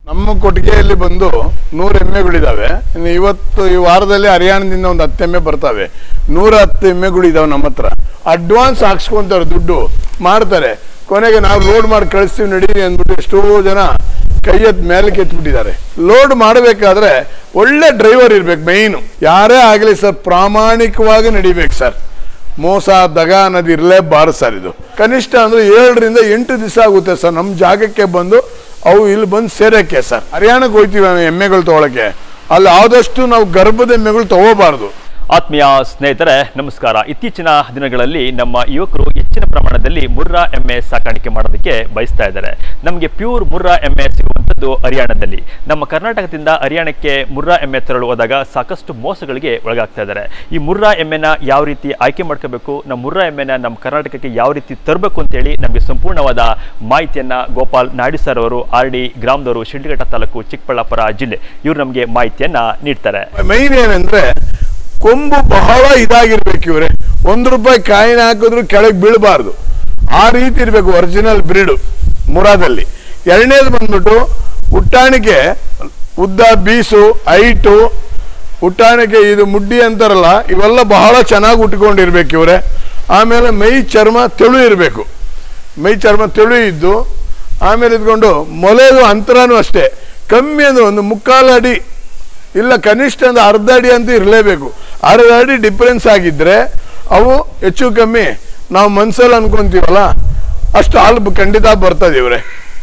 ನಮ್ಮ ಕೊಟ್ಟಿಗೆಯಲ್ಲಿ ಬಂದು ನೂರು ಎಮ್ಮೆಗಳಿದಾವೆ ಇನ್ನು ಇವತ್ತು ಈ ವಾರದಲ್ಲಿ ಹರಿಯಾಣದಿಂದ ಒಂದು ಹತ್ತು ಎಮ್ಮೆ ಬರ್ತವೆ ನೂರ ಹತ್ತು ಎಮ್ಮೆಗಳಿದಾವೆ ನಮ್ಮ ಹತ್ರ ಅಡ್ವಾನ್ಸ್ ಹಾಕ್ಸ್ಕೊಂತಾರೆ ದುಡ್ಡು ಮಾಡ್ತಾರೆ ಕೊನೆಗೆ ನಾವು ಲೋಡ್ ಮಾಡಿ ಕಳಿಸ್ತೀವಿ ನಡೀರಿ ಅಂದ್ಬಿಟ್ಟು ಎಷ್ಟೋ ಜನ ಕೈ ಎತ್ ಮೇಲೆ ಕೆತ್ಬಿಟ್ಟಿದ್ದಾರೆ ಲೋಡ್ ಮಾಡಬೇಕಾದ್ರೆ ಒಳ್ಳೆ ಡ್ರೈವರ್ ಇರ್ಬೇಕು ಮೈನು ಯಾರೇ ಆಗಲಿ ಸರ್ ಪ್ರಾಮಾಣಿಕವಾಗಿ ನಡಿಬೇಕು ಸರ್ ಮೋಸ ದಗ ಅನ್ನೋದು ಇರಲೇಬಾರದು ಸರ್ ಇದು ಕನಿಷ್ಠ ಅಂದ್ರೆ ಏಳರಿಂದ ಎಂಟು ದಿವಸ ಆಗುತ್ತೆ ಸರ್ ನಮ್ಮ ಜಾಗಕ್ಕೆ ಬಂದು ಅವು ಇಲ್ಲಿ ಬಂದು ಸೇರಕ್ಕೆ ಸರ್ ಹರಿಯಾಣಕ್ಕೆ ಹೋಗ್ತೀವಿ ನಾವು ಎಮ್ಮೆಗಳು ತೊಗೊಳಕ್ಕೆ ಅಲ್ಲಿ ಆದಷ್ಟು ನಾವು ಗರ್ಭದ ಎಮ್ಮೆಗಳು ತಗೋಬಾರ್ದು ಆತ್ಮೀಯ ಸ್ನೇಹಿತರೆ ನಮಸ್ಕಾರ ಇತ್ತೀಚಿನ ದಿನಗಳಲ್ಲಿ ನಮ್ಮ ಯುವಕರು ಹೆಚ್ಚಿನ ಪ್ರಮಾಣದಲ್ಲಿ ಮುರ್ರಾ ಎಮ್ಮೆ ಸಾಕಾಣಿಕೆ ಮಾಡೋದಕ್ಕೆ ಬಯಸ್ತಾ ಇದ್ದಾರೆ ನಮಗೆ ಪ್ಯೂರ್ ಮುರ್ರಾ ಎಮ್ಮೆ ಸಿಗುವಂಥದ್ದು ಹರಿಯಾಣದಲ್ಲಿ ನಮ್ಮ ಕರ್ನಾಟಕದಿಂದ ಹರಿಯಾಣಕ್ಕೆ ಮುರ್ರಾ ಎಮ್ಮೆ ತರಲು ಹೋದಾಗ ಸಾಕಷ್ಟು ಮೋಸಗಳಿಗೆ ಒಳಗಾಗ್ತಾ ಇದ್ದಾರೆ ಈ ಮುರ್ರಾ ಎಮ್ಮೆನ ಯಾವ ರೀತಿ ಆಯ್ಕೆ ಮಾಡ್ಕೋಬೇಕು ನಮ್ಮ ಮುರ್ರಾ ಎಮ್ಮೆನ ನಮ್ಮ ಕರ್ನಾಟಕಕ್ಕೆ ಯಾವ ರೀತಿ ತರಬೇಕು ಅಂತೇಳಿ ನಮಗೆ ಸಂಪೂರ್ಣವಾದ ಮಾಹಿತಿಯನ್ನ ಗೋಪಾಲ್ ನಾಯ್ಡು ಸರ್ ಅವರು ಆರ್ ಡಿ ಗ್ರಾಮದವರು ಶಿಡ್ಲಘಟ್ಟ ತಾಲೂಕು ಚಿಕ್ಕಬಳ್ಳಾಪುರ ಜಿಲ್ಲೆ ಇವರು ನಮಗೆ ಮಾಹಿತಿಯನ್ನ ನೀಡ್ತಾರೆ ಮೈನ್ ಏನಂದ್ರೆ ಕೊಂಬು ಬಹಳ ಇದಾಗಿರ್ಬೇಕು ಇವ್ರೆ ಒಂದು ರೂಪಾಯಿ ಕಾಯಿನ ಹಾಕಿದ್ರು ಕೆಳಗೆ ಬೀಳಬಾರ್ದು ಆ ರೀತಿ ಇರಬೇಕು ಒರಿಜಿನಲ್ ಬ್ರೀಡು ಮುರಾದಲ್ಲಿ ಎರಡನೇದು ಬಂದ್ಬಿಟ್ಟು ಹುಟ್ಟಾಣಿಕೆ ಉದ್ದ ಬೀಸು ಹೈಟು ಹುಟ್ಟಾಣಿಕೆ ಇದು ಮುಡ್ಡಿ ಅಂತಾರಲ್ಲ ಇವೆಲ್ಲ ಬಹಳ ಚೆನ್ನಾಗಿ ಉಟ್ಕೊಂಡಿರ್ಬೇಕು ಇವ್ರೆ ಆಮೇಲೆ ಮೈ ಚರ್ಮ ತೆಳು ಇರಬೇಕು ಮೈ ಚರ್ಮ ತೆಳು ಇದ್ದು ಆಮೇಲೆ ಇದ್ಕೊಂಡು ಮೊಲೆದು ಅಂತರನೂ ಅಷ್ಟೇ ಕಮ್ಮಿ ಅಂದ್ರೆ ಒಂದು ಮುಕ್ಕಾಲು ಅಡಿ ಇಲ್ಲ ಕನಿಷ್ಠ ಅಂದ್ರೆ ಅರ್ಧ ಅಡಿ ಅಂತ ಇರಲೇಬೇಕು ಅರ್ಧ ಅಡಿ ಡಿಫ್ರೆನ್ಸ್ ಆಗಿದ್ರೆ ಅವು ಹೆಚ್ಚು ಕಮ್ಮಿ ನಾವು ಮನ್ಸಲ್ಲಿ ಅನ್ಕೊಂತೀವಲ್ಲ ಅಷ್ಟು ಹಾಲು ಬ- ಖಂಡಿತ ಬರ್ತದೆ ಇವ್ರೆ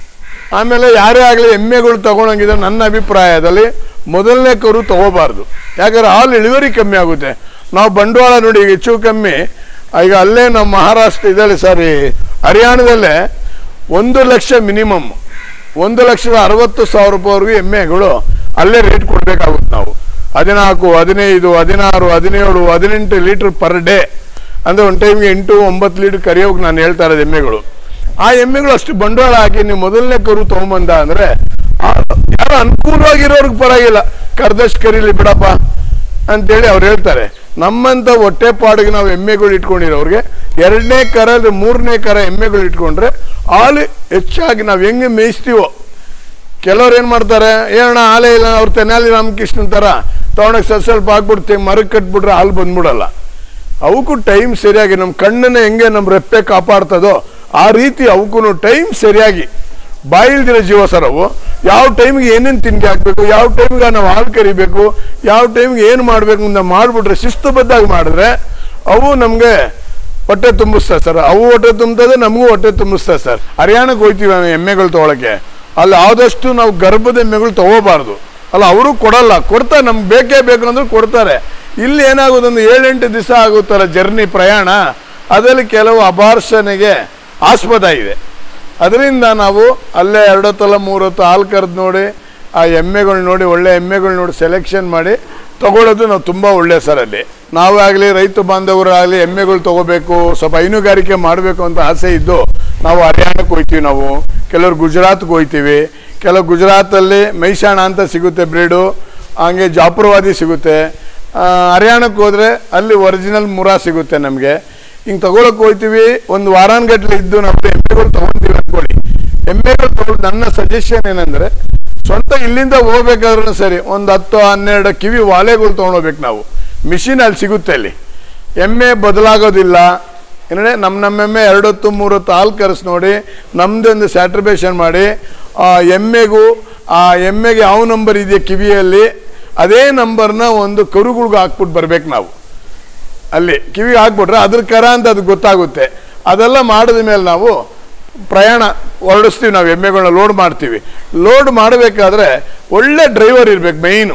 ಆಮೇಲೆ ಯಾರೇ ಆಗಲಿ ಎಮ್ಮೆಗಳು ತಗೊಳಂಗಿದ್ರೆ ನನ್ನ ಅಭಿಪ್ರಾಯದಲ್ಲಿ ಮೊದಲನೇ ಕರು ತಗೋಬಾರ್ದು ಯಾಕಂದ್ರೆ ಹಾಲು ಇಳುವರಿ ಕಮ್ಮಿ ಆಗುತ್ತೆ ನಾವು ಬಂಡವಾಳ ನೋಡಿ ಈಗ ಹೆಚ್ಚು ಕಮ್ಮಿ ಈಗ ಅಲ್ಲೇ ನಮ್ಮ ಮಹಾರಾಷ್ಟ್ರ ಇದರಲ್ಲಿ ಸಾರಿ ಹರಿಯಾಣದಲ್ಲೇ ಒಂದು ಲಕ್ಷ ಮಿನಿಮಮ್ ಒಂದು ಲಕ್ಷದ ಅರವತ್ತು ಸಾವಿರ ರೂಪಾಯಿವರೆಗೂ ಎಮ್ಮೆಗಳು ಅಲ್ಲೇ ರೇಟ್ ಕೊಡಬೇಕಾಗುತ್ತೆ ನಾವು ಹದಿನಾಲ್ಕು ಹದಿನೈದು ಹದಿನಾರು ಹದಿನೇಳು ಹದಿನೆಂಟು ಲೀಟ್ರ್ ಪರ್ ಡೇ ಅಂದರೆ ಒಂದು ಟೈಮ್ಗೆ ಎಂಟು ಒಂಬತ್ತು ಲೀಟ್ರ್ ಕರಿಯೋಕೆ ನಾನು ಹೇಳ್ತಾ ಇರೋದು ಎಮ್ಮೆಗಳು ಆ ಎಮ್ಮೆಗಳು ಅಷ್ಟು ಬಂಡವಾಳ ಹಾಕಿ ನೀವು ಮೊದಲನೇ ಕರು ತಗೊಂಬಂದ ಅಂದ್ರೆ ಆ- ಯಾರು ಅನುಕೂಲವಾಗಿರೋರ್ಗೆ ಪರವಾಗಿಲ್ಲ ಕರ್ದಷ್ಟು ಕರೀಲಿ ಬಿಡಪ್ಪ ಅಂತೇಳಿ ಅವ್ರು ಹೇಳ್ತಾರೆ ನಮ್ಮಂತ ಹೊಟ್ಟೆ ಪಾಡಿಗೆ ನಾವು ಎಮ್ಮೆಗಳು ಇಟ್ಕೊಂಡಿರೋರಿಗೆ ಎರಡನೇ ಕರ ಇಲ್ಲ ಮೂರನೇ ಕರ ಎಮ್ಮೆಗಳು ಇಟ್ಕೊಂಡ್ರೆ ಹಾಲು ಹೆಚ್ಚಾಗಿ ನಾವು ಹೆಂಗೆ ಮೇಯಿಸ್ತೀವೋ ಕೆಲವ್ರು ಏನು ಮಾಡ್ತಾರೆ ಏನಣ್ಣ ಹಾಲೇ ಇಲ್ಲ ಅವ್ರು ತೆನಾಲಿ ರಾಮಕೃಷ್ಣನ್ ಥರ ತೊಗೊಂಡೋಗಿ ಸ್ವಲ್ಪ ಸ್ವಲ್ಪ ಹಾಕ್ಬಿಡ್ತೀವಿ ಮರಕ್ಕೆ ಕಟ್ಬಿಟ್ರೆ ಹಾಲು ಬಂದ್ಬಿಡಲ್ಲ ಅವಕ್ಕೂ ಟೈಮ್ ಸರಿಯಾಗಿ ನಮ್ಮ ಕಣ್ಣನ್ನ ಹೆಂಗೆ ನಮ್ಮ ರೆಪ್ಪೆ ಕಾಪಾಡ್ತದೋ ಆ ರೀತಿ ಅವಕ್ಕೂ ಟೈಮ್ ಸರಿಯಾಗಿ ಬಾಯಿಲ್ದಿರೋ ಜೀವ ಸರ್ ಅವು ಯಾವ ಟೈಮ್ಗೆ ಏನೇನು ತಿಂಡಿ ಹಾಕಬೇಕು ಯಾವ ಟೈಮ್ಗೆ ನಾವು ಹಾಲು ಕರಿಬೇಕು ಯಾವ ಟೈಮ್ಗೆ ಏನು ಮಾಡಬೇಕು ಅಂತ ಮಾಡಿಬಿಟ್ರೆ ಶಿಸ್ತುಬದ್ಧಾಗಿ ಮಾಡಿದ್ರೆ ಅವು ನಮಗೆ ಹೊಟ್ಟೆ ತುಂಬಿಸ್ತದೆ ಸರ್ ಅವು ಹೊಟ್ಟೆ ತುಂಬುತ್ತದೆ ನಮಗೂ ಹೊಟ್ಟೆ ತುಂಬಿಸ್ತದೆ ಸರ್ ಹರಿಯಾಣಕ್ಕೆ ಹೋಗ್ತೀವಿ ನಾವು ಎಮ್ಮೆಗಳು ತೊಗೊಳಕ್ಕೆ ಅಲ್ಲಿ ಆದಷ್ಟು ನಾವು ಗರ್ಭದ ಎಮ್ಮೆಗಳು ತಗೋಬಾರ್ದು ಅಲ್ಲ ಅವರು ಕೊಡಲ್ಲ ಕೊಡ್ತಾರೆ ನಮ್ಗೆ ಬೇಕೇ ಬೇಕು ಅಂದ್ರೆ ಕೊಡ್ತಾರೆ ಇಲ್ಲಿ ಏನಾಗೋದೊಂದು ಏಳೆಂಟು ದಿವಸ ಆಗುತ್ತಲ್ಲ ಜರ್ನಿ ಪ್ರಯಾಣ ಅದರಲ್ಲಿ ಕೆಲವು ಅಬಾರ್ಷನೆಗೆ ಆಸ್ಪದ ಇದೆ ಅದರಿಂದ ನಾವು ಅಲ್ಲೇ ಎರಡೊತ್ತಲ್ಲ ಮೂರೊತ್ತು ಹಾಲು ಕರೆದು ನೋಡಿ ಆ ಎಮ್ಮೆಗಳು ನೋಡಿ ಒಳ್ಳೆ ಎಮ್ಮೆಗಳು ನೋಡಿ ಸೆಲೆಕ್ಷನ್ ಮಾಡಿ ತಗೊಳ್ಳೋದು ನಾವು ತುಂಬ ಒಳ್ಳೆ ಸರ್ ಅಲ್ಲಿ ನಾವಾಗಲಿ ರೈತ ಬಾಂಧವರಾಗಲಿ ಎಮ್ಮೆಗಳು ತಗೋಬೇಕು ಸ್ವಲ್ಪ ಹೈನುಗಾರಿಕೆ ಮಾಡಬೇಕು ಅಂತ ಆಸೆ ಇದ್ದು ನಾವು ಹರಿಯಾಣಕ್ಕೆ ಹೋಗ್ತೀವಿ ನಾವು ಕೆಲವರು ಗುಜರಾತ್ಗೆ ಹೋಗ್ತೀವಿ ಕೆಲವು ಗುಜರಾತಲ್ಲಿ ಮೈಸಾಣ ಅಂತ ಸಿಗುತ್ತೆ ಬ್ರೀಡು ಹಂಗೆ ಜಾಪುರವಾದಿ ಸಿಗುತ್ತೆ ಆ, ಹರಿಯಾಣಕ್ಕೆ ಹೋದರೆ ಅಲ್ಲಿ ಒರಿಜಿನಲ್ ಮುರಾ ಸಿಗುತ್ತೆ ನಮಗೆ ಹಿಂಗೆ ತಗೊಳಕ್ಕೆ ಹೋಗ್ತೀವಿ ಒಂದು ವಾರಾನ್ಗಟ್ಲೆ ಇದ್ದು ನಾವು ಎಮ್ಮೆಗಳು ತಗೊಳ್ತೀವಿ ಅನ್ಕೊಳ್ಳಿ ಎಮ್ಮೆಗಳು ತಗೊಳ್ಳೋದು ನನ್ನ ಸಜೆಷನ್ ಏನಂದರೆ ಸ್ವಂತ ಇಲ್ಲಿಂದ ಹೋಗ್ಬೇಕಾದ್ರೂ ಸರಿ ಒಂದು ಹತ್ತು ಹನ್ನೆರಡು ಕಿವಿ ವಾಲೆಗಳು ತೊಗೊಂಡೋಗ್ಬೇಕು ನಾವು ಮಿಷಿನ್ ಅಲ್ಲಿ ಸಿಗುತ್ತೆ ಅಲ್ಲಿ ಎಮ್ಮೆ ಬದಲಾಗೋದಿಲ್ಲ ಏನಂದರೆ ನಮ್ಮ ನಮ್ಮೆಮ್ಮೆ ಎರಡೊತ್ತು ಮೂರೊತ್ತು ಹಾಲು ಕರೆಸಿ ನೋಡಿ ನಮ್ಮದೊಂದು ಸ್ಯಾಟ್ರಿಬೇಷನ್ ಮಾಡಿ ಆ ಎಮ್ಮೆಗೂ ಆ ಎಮ್ಮೆಗೆ ಯಾವ ನಂಬರ್ ಇದೆಯಾ ಕಿವಿಯಲ್ಲಿ ಅದೇ ನಂಬರ್ನ ಒಂದು ಕರುಗಳ್ಗೆ ಹಾಕ್ಬಿಟ್ಟು ಬರ್ಬೇಕು ನಾವು ಅಲ್ಲಿ ಕಿವಿಗೆ ಹಾಕ್ಬಿಟ್ರೆ ಅದ್ರ ಕರ ಅಂತ ಅದು ಗೊತ್ತಾಗುತ್ತೆ ಅದೆಲ್ಲ ಮಾಡಿದ ಮೇಲೆ ನಾವು ಪ್ರಯಾಣ ಹೊರಡಿಸ್ತೀವಿ ನಾವು ಎಮ್ಮೆಗಳನ್ನ ಲೋಡ್ ಮಾಡ್ತೀವಿ ಲೋಡ್ ಮಾಡಬೇಕಾದ್ರೆ ಒಳ್ಳೆ ಡ್ರೈವರ್ ಇರ್ಬೇಕು ಮೈನು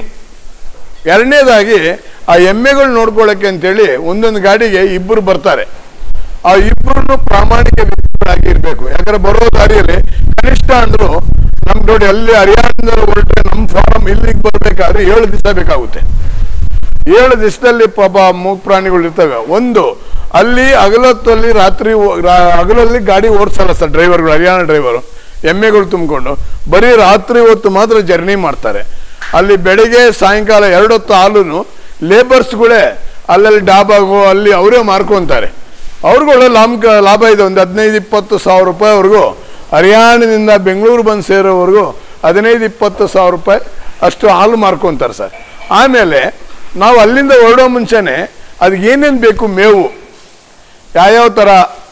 ಎರಡನೇದಾಗಿ ಆ ಎಮ್ಮೆಗಳು ನೋಡ್ಕೊಳ್ಳೋಕ್ಕೆ ಅಂತೇಳಿ ಒಂದೊಂದು ಗಾಡಿಗೆ ಇಬ್ಬರು ಬರ್ತಾರೆ ಆ ಇಬ್ಬರು ಪ್ರಾಮಾಣಿಕ ವ್ಯಕ್ತಿಗಳಾಗಿ ಇರಬೇಕು ಯಾಕಂದ್ರೆ ಬರೋ ದಾರಿಯಲ್ಲಿ ಕನಿಷ್ಠ ಅಂದ್ರು ನಮ್ ನೋಡಿ ಅಲ್ಲಿ ಹರಿಯಾಣದಿಂದ ಹೊರಟ್ರೆ ನಮ್ಮ ಫಾರಂ ಇಲ್ಲಿಗೆ ಬರ್ಬೇಕಾದ್ರೆ ಏಳು ದಿವಸ ಬೇಕಾಗುತ್ತೆ ಏಳು ದಿವಸದಲ್ಲಿ ಪಾಪ ಮೂಗ್ ಪ್ರಾಣಿಗಳು ಇರ್ತವೆ ಒಂದು ಅಲ್ಲಿ ಹಗಲೊತ್ತಲ್ಲಿ ರಾತ್ರಿ ಓ- ರಾ- ಹಗಲಲ್ಲಿ ಗಾಡಿ ಓಡಿಸಲ್ಲ ಸರ್ ಡ್ರೈವರ್ಗಳು ಹರಿಯಾಣ ಡ್ರೈವರು ಎಮ್ಮೆಗಳು ತುಂಬಿಕೊಂಡು ಬರೀ ರಾತ್ರಿ ಹೊತ್ತು ಮಾತ್ರ ಜರ್ನಿ ಮಾಡ್ತಾರೆ ಅಲ್ಲಿ ಬೆಳಿಗ್ಗೆ ಸಾಯಂಕಾಲ ಎರಡೊತ್ತು ಹಾಲು ಲೇಬರ್ಸ್ಗಳೇ ಅಲ್ಲಲ್ಲಿ ಡಾಬಾಗೋ ಅಲ್ಲಿ ಅವರೇ ಮಾರ್ಕೊಂತಾರೆ ಅವ್ರಿಗೂ ಒಳ್ಳೆ ಲಾಭ ಲಾಭ ಇದೆ ಒಂದು ಹದಿನೈದು ಇಪ್ಪತ್ತು ಸಾವಿರ ರೂಪಾಯಿವರೆಗೂ ಹರಿಯಾಣದಿಂದ ಬೆಂಗಳೂರು ಬಂದು ಸೇರೋವರೆಗೂ ಹದಿನೈದು ಇಪ್ಪತ್ತು ಸಾವಿರ ರೂಪಾಯಿ ಅಷ್ಟು ಹಾಲು ಮಾರ್ಕೊಂತಾರೆ ಸರ್ ಆಮೇಲೆ ನಾವು ಅಲ್ಲಿಂದ ಹೊರಡೋ ಮುಂಚೆನೆ ಅದಕ್ಕೆ ಏನೇನು ಬೇಕು ಮೇವು ಯಾವ್ಯಾವ ಥರ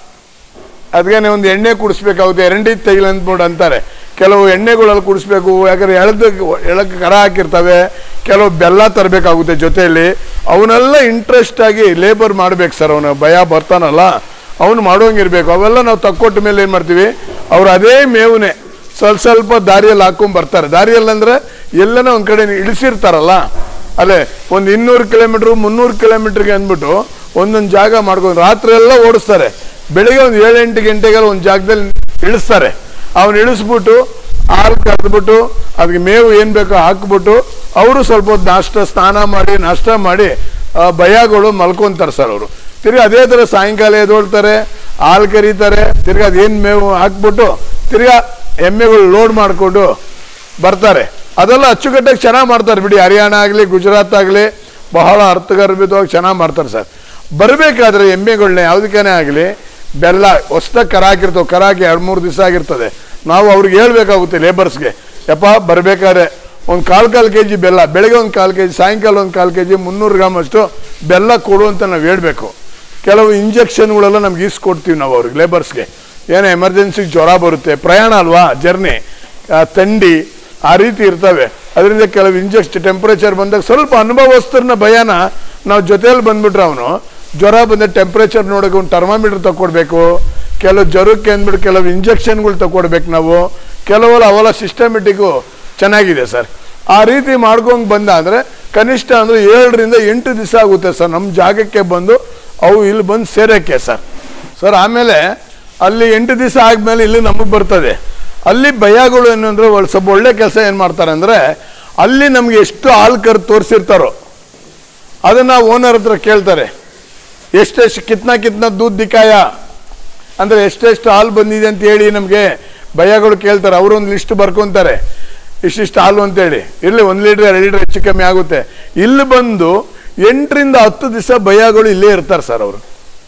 ಅದಕ್ಕೆ ಒಂದು ಎಣ್ಣೆ ಕುಡಿಸ್ಬೇಕಾಗುತ್ತೆ ಎರಂಡಿ ತೆಗಿಲ ಅಂದ್ಬಿಟ್ಟು ಅಂತಾರೆ ಕೆಲವು ಎಣ್ಣೆಗಳಲ್ಲಿ ಕುಡಿಸ್ಬೇಕು ಯಾಕಂದ್ರೆ ಎಳ್ದ ಎಳಕ್ಕೆ ಕರ ಹಾಕಿರ್ತವೆ ಕೆಲವು ಬೆಲ್ಲ ತರಬೇಕಾಗುತ್ತೆ ಜೊತೆಯಲ್ಲಿ ಅವನ್ನೆಲ್ಲ ಇಂಟ್ರೆಸ್ಟ್ ಆಗಿ ಲೇಬರ್ ಮಾಡ್ಬೇಕು ಸರ್ ಅವನು ಭಯ ಬರ್ತಾನಲ್ಲ ಅವನು ಮಾಡೋಂಗಿರ್ಬೇಕು ಅವೆಲ್ಲ ನಾವು ತಕ್ಕೊಟ್ಟ ಮೇಲೆ ಏನು ಮಾಡ್ತೀವಿ ಅವ್ರು ಅದೇ ಮೇವುನೇ ಸ್ವಲ್ಪ ಸ್ವಲ್ಪ ದಾರಿಯಲ್ಲಿ ಹಾಕೊಂಡ್ ಬರ್ತಾರೆ ದಾರಿಯಲ್ಲಿ ಅಂದ್ರೆ ಎಲ್ಲನ ಒಂದ್ ಕಡೆ ಇಳಿಸಿರ್ತಾರಲ್ಲ ಅಲ್ಲೇ ಒಂದು ಇನ್ನೂರು ಕಿಲೋಮೀಟ್ರ್ ಮುನ್ನೂರು ಕಿಲೋಮೀಟ್ರಿಗೆ ಅಂದ್ಬಿಟ್ಟು ಒಂದೊಂದು ಜಾಗ ಮಾಡ್ಕೊಂಡು ರಾತ್ರಿ ಎಲ್ಲ ಓಡಿಸ್ತಾರೆ ಬೆಳಿಗ್ಗೆ ಒಂದು ಏಳೆಂಟು ಗಂಟೆಗೆಲ್ಲ ಒಂದು ಜಾಗದಲ್ಲಿ ಇಳಿಸ್ತಾರೆ ಅವನು ಇಳಿಸ್ಬಿಟ್ಟು ಹಾಲು ಕರೆದ್ಬಿಟ್ಟು ಅದಕ್ಕೆ ಮೇವು ಏನು ಬೇಕೋ ಹಾಕ್ಬಿಟ್ಟು ಅವರು ಸ್ವಲ್ಪ ಹೊತ್ತು ನಾಷ್ಟ ಸ್ನಾನ ಮಾಡಿ ನಾಷ್ಟ ಮಾಡಿ ಆ, ಭಯಗಳು ಮಲ್ಕೊಂತಾರೆ ಸರ್ ಅವರು ತಿರ್ಗಿ ಅದೇ ಥರ ಸಾಯಂಕಾಲ ಎದ್ದೋಳ್ತಾರೆ ಹಾಲು ಕರೀತಾರೆ ತಿರ್ಗಿ ಅದೇನು ಮೇವು ಹಾಕ್ಬಿಟ್ಟು ತಿರ್ಗಾ ಎಮ್ಮೆಗಳು ಲೋಡ್ ಮಾಡಿಕೊಂಡು ಬರ್ತಾರೆ ಅದೆಲ್ಲ ಅಚ್ಚುಕಟ್ಟಾಗಿ ಚೆನ್ನಾಗಿ ಮಾಡ್ತಾರೆ ಬಿಡಿ ಹರಿಯಾಣ ಆಗಲಿ ಗುಜರಾತ್ ಆಗಲಿ ಬಹಳ ಅರ್ಥಗರ್ಭಿತವಾಗಿ ಚೆನ್ನಾಗಿ ಮಾಡ್ತಾರೆ ಸರ್ ಬರಬೇಕಾದ್ರೆ ಎಮ್ಮೆಗಳನ್ನ ಯಾವುದಕ್ಕೇನೆ ಆಗಲಿ ಬೆಲ್ಲ ಹೊಸ್ದಾಗಿ ಕರ ಹಾಕಿರ್ತವೆ ಕರ ಹಾಕಿ ಎರಡು ಮೂರು ದಿವಸ ಆಗಿರ್ತದೆ ನಾವು ಅವ್ರಿಗೆ ಹೇಳ್ಬೇಕಾಗುತ್ತೆ ಲೇಬರ್ಸ್ಗೆ ಯಪ್ಪ ಬರಬೇಕಾದ್ರೆ ಒಂದು ಕಾಲು ಕಾಲು ಕೆ ಜಿ ಬೆಲ್ಲ ಬೆಳಗ್ಗೆ ಒಂದು ಕಾಲು ಕೆ ಜಿ ಸಾಯಂಕಾಲ ಒಂದು ಕಾಲು ಕೆ ಜಿ ಮುನ್ನೂರು ಗ್ರಾಮ್ ಅಷ್ಟು ಬೆಲ್ಲ ಕೊಡು ಅಂತ ನಾವು ಹೇಳ್ಬೇಕು ಕೆಲವು ಇಂಜೆಕ್ಷನ್ಗಳೆಲ್ಲ ನಮ್ಗೆ ಈಸ್ಕೊಡ್ತೀವಿ ನಾವು ಅವ್ರಿಗೆ ಲೇಬರ್ಸ್ಗೆ ಏನೋ ಎಮರ್ಜೆನ್ಸಿಗೆ ಜ್ವರ ಬರುತ್ತೆ ಪ್ರಯಾಣ ಅಲ್ವಾ ಜರ್ನಿ ಥಂಡಿ ಆ ರೀತಿ ಇರ್ತವೆ ಅದರಿಂದ ಕೆಲವು ಇಂಜೆಕ್ಷನ್ ಟೆಂಪ್ರೇಚರ್ ಬಂದಾಗ ಸ್ವಲ್ಪ ಅನುಭವಸ್ಥರನ್ನ ಭಯನ ನಾವು ಜೊತೆಯಲ್ಲಿ ಬಂದ್ಬಿಟ್ರೆ ಅವನು ಜ್ವರ ಬಂದ ಟೆಂಪ್ರೇಚರ್ ನೋಡೋಕೆ ಒಂದು ಟರ್ಮಾಮೀಟರ್ ತಗೊಡ್ಬೇಕು ಕೆಲವು ಜ್ವರಕ್ಕೆ ಅಂದ್ಬಿಟ್ಟು ಕೆಲವು ಇಂಜೆಕ್ಷನ್ಗಳು ತಗೊಡ್ಬೇಕು ನಾವು ಕೆಲವೆಲ್ಲ ಅವೆಲ್ಲ ಸಿಸ್ಟಮೆಟಿಕ್ಕು ಚೆನ್ನಾಗಿದೆ ಸರ್ ಆ ರೀತಿ ಮಾಡ್ಕೊಂಡು ಬಂದ ಅಂದರೆ ಕನಿಷ್ಠ ಅಂದರೆ ಏಳರಿಂದ ಎಂಟು ದಿವಸ ಆಗುತ್ತೆ ಸರ್ ನಮ್ಮ ಜಾಗಕ್ಕೆ ಬಂದು ಅವು ಇಲ್ಲಿ ಬಂದು ಸೇರೋಕ್ಕೆ ಸರ್ ಸರ್ ಆಮೇಲೆ ಅಲ್ಲಿ ಎಂಟು ದಿವಸ ಆದ್ಮೇಲೆ ಇಲ್ಲಿ ನಮಗೆ ಬರ್ತದೆ ಅಲ್ಲಿ ಭಯಗಳು ಏನು ಅಂದರೆ ಸ್ವಲ್ಪ ಒಳ್ಳೆ ಕೆಲಸ ಏನು ಮಾಡ್ತಾರೆ ಅಂದರೆ ಅಲ್ಲಿ ನಮಗೆ ಎಷ್ಟು ಹಾಲು ಕರ್ ತೋರಿಸಿರ್ತಾರೋ ಅದನ್ನು ಓನರ್ ಹತ್ರ ಕೇಳ್ತಾರೆ ಎಷ್ಟೆಷ್ಟು ಕಿತ್ನಾ ಕಿತ್ನಾ ದೂದ್ ದಿಕ್ಕಾಯ ಅಂದರೆ ಎಷ್ಟೆಷ್ಟು ಹಾಲು ಬಂದಿದೆ ಅಂತ ಹೇಳಿ ನಮಗೆ ಭಯಗಳು ಕೇಳ್ತಾರೆ ಅವರೊಂದು ಲಿಸ್ಟ್ ಬರ್ಕೊತಾರೆ ಇಷ್ಟಿಷ್ಟು ಹಾಲು ಅಂತೇಳಿ ಇರಲಿ ಒಂದು ಲೀಟ್ರ್ ಎರಡು ಲೀಟ್ರ್ ಹೆಚ್ಚು ಕಮ್ಮಿ ಆಗುತ್ತೆ ಇಲ್ಲಿ ಬಂದು ಎಂಟರಿಂದ ಹತ್ತು ದಿವಸ ಭಯಗಳು ಇಲ್ಲೇ ಇರ್ತಾರೆ ಸರ್ ಅವರು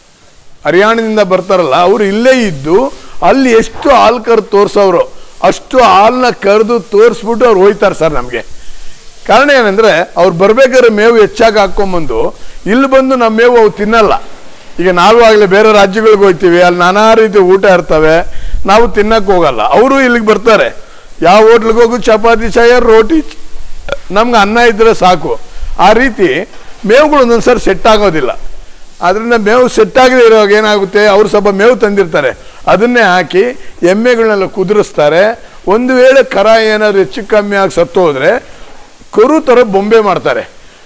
ಹರಿಯಾಣದಿಂದ ಬರ್ತಾರಲ್ಲ ಅವರು ಇಲ್ಲೇ ಇದ್ದು ಅಲ್ಲಿ ಎಷ್ಟು ಹಾಲು ಕರೆದು ತೋರಿಸೋರು ಅಷ್ಟು ಹಾಲನ್ನ ಕರೆದು ತೋರಿಸ್ಬಿಟ್ಟು ಅವ್ರು ಹೋಯ್ತಾರೆ ಸರ್ ನಮಗೆ ಕಾರಣ ಏನಂದ್ರೆ ಅವ್ರು ಬರ್ಬೇಕಾದ್ರೆ ಮೇವು ಹೆಚ್ಚಾಗಿ ಹಾಕ್ಕೊಂಬಂದು ಇಲ್ಲಿ ಬಂದು ನಮ್ಮ ಮೇವು ಅವು ತಿನ್ನಲ್ಲ ಈಗ ನಾವು ಆಗಲೇ ಬೇರೆ ರಾಜ್ಯಗಳಿಗೆ ಹೋಗ್ತೀವಿ ಅಲ್ಲಿ ನಾನಾ ರೀತಿ ಊಟ ಇರ್ತವೆ ನಾವು ತಿನ್ನಕ್ಕೆ ಹೋಗಲ್ಲ ಅವರು ಇಲ್ಲಿಗೆ ಬರ್ತಾರೆ ಯಾವ ಹೋಟ್ಲಿಗೆ ಹೋಗು ಚಪಾತಿ ಚಾಯ ರೋಟಿ ನಮ್ಗೆ ಅನ್ನ ಇದ್ರೆ ಸಾಕು ಆ ರೀತಿ ಮೇವುಗಳು ಒಂದೊಂದ್ಸರಿ ಸೆಟ್ ಆಗೋದಿಲ್ಲ ಅದರಿಂದ ಮೇವು ಸೆಟ್ ಆಗದೆ ಇರುವಾಗ ಏನಾಗುತ್ತೆ ಅವ್ರು ಸ್ವಲ್ಪ ಮೇವು ತಂದಿರ್ತಾರೆ ಅದನ್ನೇ ಹಾಕಿ ಎಮ್ಮೆಗಳನ್ನೆಲ್ಲ ಕುದುರಿಸ್ತಾರೆ ಒಂದು ವೇಳೆ ಕರ ಏನಾದ್ರು ಹೆಚ್ಚು ಕಮ್ಮಿ ಆಗಿ ಸತ್ತು ಹೋದ್ರೆ ಕರು ಥರ ಬೊಂಬೆ ಮಾಡ್ತಾರೆ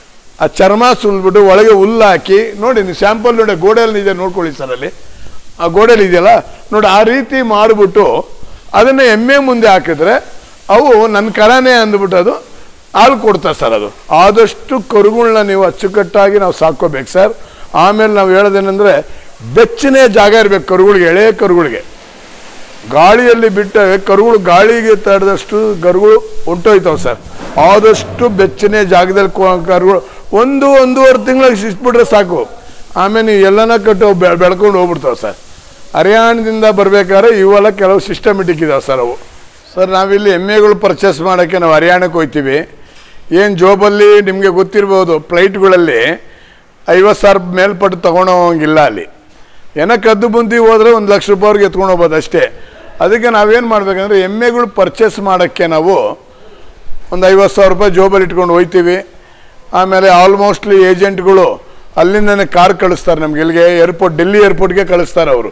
ಆ ಚರ್ಮ ಸುಲ್ಬಿಟ್ಟು ಒಳಗೆ ಹುಲ್ಲು ಹಾಕಿ ನೋಡಿ ನೀವು ಸ್ಯಾಂಪಲ್ ನೋಡಿ ಗೋಡೆಯಲ್ಲಿ ಇದೆ ನೋಡ್ಕೊಳ್ಳಿ ಸರ್ ಅಲ್ಲಿ ಆ ಗೋಡೆಯಲ್ಲಿ ಇದೆಯಲ್ಲ ನೋಡಿ ಆ ರೀತಿ ಮಾಡಿಬಿಟ್ಟು ಅದನ್ನು ಎಮ್ಮೆ ಮುಂದೆ ಹಾಕಿದ್ರೆ ಅವು ನನ್ನ ಕರನೇ ಅಂದ್ಬಿಟ್ಟು ಅದು ಹಾಲು ಕೊಡ್ತಾರೆ ಸರ್ ಅದು ಆದಷ್ಟು ಕರುಗಳನ್ನ ನೀವು ಅಚ್ಚುಕಟ್ಟಾಗಿ ನಾವು ಸಾಕೋಬೇಕು ಸರ್ ಆಮೇಲೆ ನಾವು ಹೇಳೋದೇನೆಂದರೆ ಬೆಚ್ಚನೆ ಜಾಗ ಇರಬೇಕು ಕರುಗಳಿಗೆ ಎಳೆ ಕರುಗಳಿಗೆ ಗಾಳಿಯಲ್ಲಿ ಬಿಟ್ಟರೆ ಕರುಗಳು ಗಾಳಿಗೆ ತಡೆದಷ್ಟು ಕರುಗಳು ಹೊಂಟೋಯ್ತಾವೆ ಸರ್ ಆದಷ್ಟು ಬೆಚ್ಚನೆ ಜಾಗದಲ್ಲಿ ಕೊ- ಕರುಗಳು ಒಂದು ಒಂದೂವರೆ ತಿಂಗಳಿಗೆ ಶಿಸ್ಬಿಟ್ರೆ ಸಾಕು ಆಮೇಲೆ ನೀವು ಎಲ್ಲನ ಕಟ್ಟು ಬೆ- ಬೆಳ್ಕೊಂಡು ಹೋಗ್ಬಿಡ್ತಾವೆ ಸರ್ ಹರಿಯಾಣದಿಂದ ಬರಬೇಕಾದ್ರೆ ಇವೆಲ್ಲ ಕೆಲವು ಸಿಸ್ಟಮೆಟಿಕ್ ಇದಾವೆ ಸರ್ ಅವು ಸರ್ ನಾವಿಲ್ಲಿ ಎಮ್ಮೆಗಳು ಪರ್ಚೇಸ್ ಮಾಡೋಕ್ಕೆ ನಾವು ಹರಿಯಾಣಕ್ಕೆ ಹೋಗ್ತೀವಿ ಏನು ಜೋಬಲ್ಲಿ ನಿಮಗೆ ಗೊತ್ತಿರ್ಬೋದು ಫ್ಲೈಟ್ಗಳಲ್ಲಿ ಐವತ್ತು ಸಾವಿರ ಮೇಲ್ಪಟ್ಟು ತೊಗೊಂಡು ಹೋಗಂಗಿಲ್ಲ ಅಲ್ಲಿ ಏನೋ ಕದ್ದು ಬುಂದಿ ಹೋದ್ರೆ ಒಂದು ಲಕ್ಷ ರೂಪಾಯಿವರೆಗೆ ಎತ್ಕೊಂಡು ಹೋಗ್ಬೋದು ಅಷ್ಟೇ ಅದಕ್ಕೆ ನಾವೇನು ಮಾಡ್ಬೇಕಂದ್ರೆ ಎಮ್ಮೆಗಳು ಪರ್ಚೇಸ್ ಮಾಡೋಕ್ಕೆ ನಾವು ಒಂದು ಐವತ್ತು ಸಾವಿರ ರೂಪಾಯಿ ಜೋಬಲ್ಲಿ ಇಟ್ಕೊಂಡು ಹೋಗ್ತೀವಿ ಆಮೇಲೆ ಆಲ್ಮೋಸ್ಟ್ಲಿ ಏಜೆಂಟ್ಗಳು ಅಲ್ಲಿಂದನೇ ಕಾರ್ ಕಳಿಸ್ತಾರೆ ನಮ್ಗೆ ಇಲ್ಲಿಗೆ ಏರ್ಪೋರ್ಟ್ ಡೆಲ್ಲಿ ಏರ್ಪೋರ್ಟ್ಗೆ ಕಳಿಸ್ತಾರೆ ಅವರು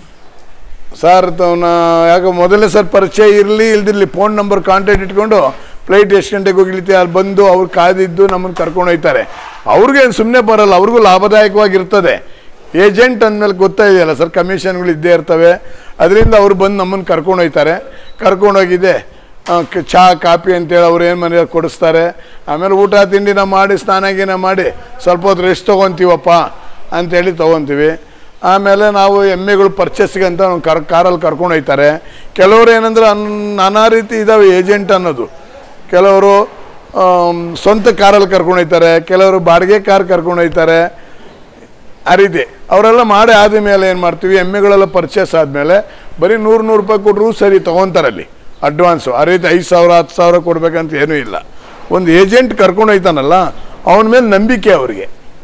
ಸರ್ ತವನ ಯಾಕೆ ಮೊದಲನೇ ಸರ್ ಪರಿಚಯ ಇರಲಿ ಇಲ್ದಿರಲಿ ಫೋನ್ ನಂಬರ್ ಕಾಂಟ್ಯಾಕ್ಟ್ ಇಟ್ಕೊಂಡು ಫ್ಲೈಟ್ ಎಷ್ಟು ಗಂಟೆಗೆ ಹೋಗಿಲಿತ್ತೆ ಅಲ್ಲಿ ಬಂದು ಅವ್ರು ಕಾದಿದ್ದು ನಮ್ಮನ್ನು ಕರ್ಕೊಂಡು ಹೋಗ್ತಾರೆ ಅವ್ರಿಗೇನು ಸುಮ್ಮನೆ ಬರಲ್ಲ ಅವ್ರಿಗೂ ಲಾಭದಾಯಕವಾಗಿರ್ತದೆ ಏಜೆಂಟ್ ಅಂದಮೇಲೆ ಗೊತ್ತಾಇದೆಯಲ್ಲ ಸರ್ ಕಮಿಷನ್ಗಳು ಇದ್ದೇ ಇರ್ತವೆ ಅದರಿಂದ ಅವ್ರು ಬಂದು ನಮ್ಮನ್ನು ಕರ್ಕೊಂಡು ಹೋಗ್ತಾರೆ ಕರ್ಕೊಂಡೋಗಿದೆ ಆ, ಕ- ಚಹಾ ಕಾಫಿ ಅಂತೇಳಿ ಅವ್ರು ಏನು ಮನೆ ಕೊಡಿಸ್ತಾರೆ ಆಮೇಲೆ ಊಟ ತಿಂಡಿನ ಮಾಡಿ ಸ್ನಾನ ಗೀನ ಮಾಡಿ ಸ್ವಲ್ಪ ಹೊತ್ತು ರೆಸ್ಟ್ ತೊಗೊತೀವಪ್ಪ ಅಂತೇಳಿ ತೊಗೊತೀವಿ ಆಮೇಲೆ ನಾವು ಎಮ್ಮೆಗಳು ಪರ್ಚೇಸ್ಗೆ ಅಂತ ಒಂದು ಕರ್ ಕಾರಲ್ಲಿ ಕರ್ಕೊಂಡು ಹೋಗ್ತಾರೆ ಕೆಲವರು ಏನಂದ್ರೆ ಅನ್ ನಾನಾ ರೀತಿ ಇದ್ದಾವೆ ಏಜೆಂಟ್ ಅನ್ನೋದು ಕೆಲವರು ಆಮ್, ಸ್ವಂತ ಕಾರಲ್ಲಿ ಕರ್ಕೊಂಡು ಹೋಗ್ತಾರೆ ಕೆಲವರು ಬಾಡಿಗೆ ಕಾರ್ ಕರ್ಕೊಂಡು ಹೋಗ್ತಾರೆ ಆ ರೀತಿ ಅವರೆಲ್ಲ ಮಾಡಿ ಆದ ಮೇಲೆ ಏನು ಮಾಡ್ತೀವಿ ಎಮ್ಮೆಗಳೆಲ್ಲ ಪರ್ಚೇಸ್ ಆದಮೇಲೆ ಬರೀ ನೂರು ನೂರು ರೂಪಾಯಿ ಕೊಟ್ಟರು ಸರಿ ತೊಗೊತಾರೆ ಅಲ್ಲಿ ಅಡ್ವಾನ್ಸು ಆ ರೀತಿ ಐದು ಸಾವಿರ ಹತ್ತು ಸಾವಿರ ಕೊಡ್ಬೇಕಂತ ಏನೂ ಇಲ್ಲ ಒಂದು ಏಜೆಂಟ್ ಕರ್ಕೊಂಡು ಹೋಯ್ತಾನಲ್ಲ ಅವನ ಮೇಲೆ ನಂಬಿಕೆ ಅವ್ರಿಗೆ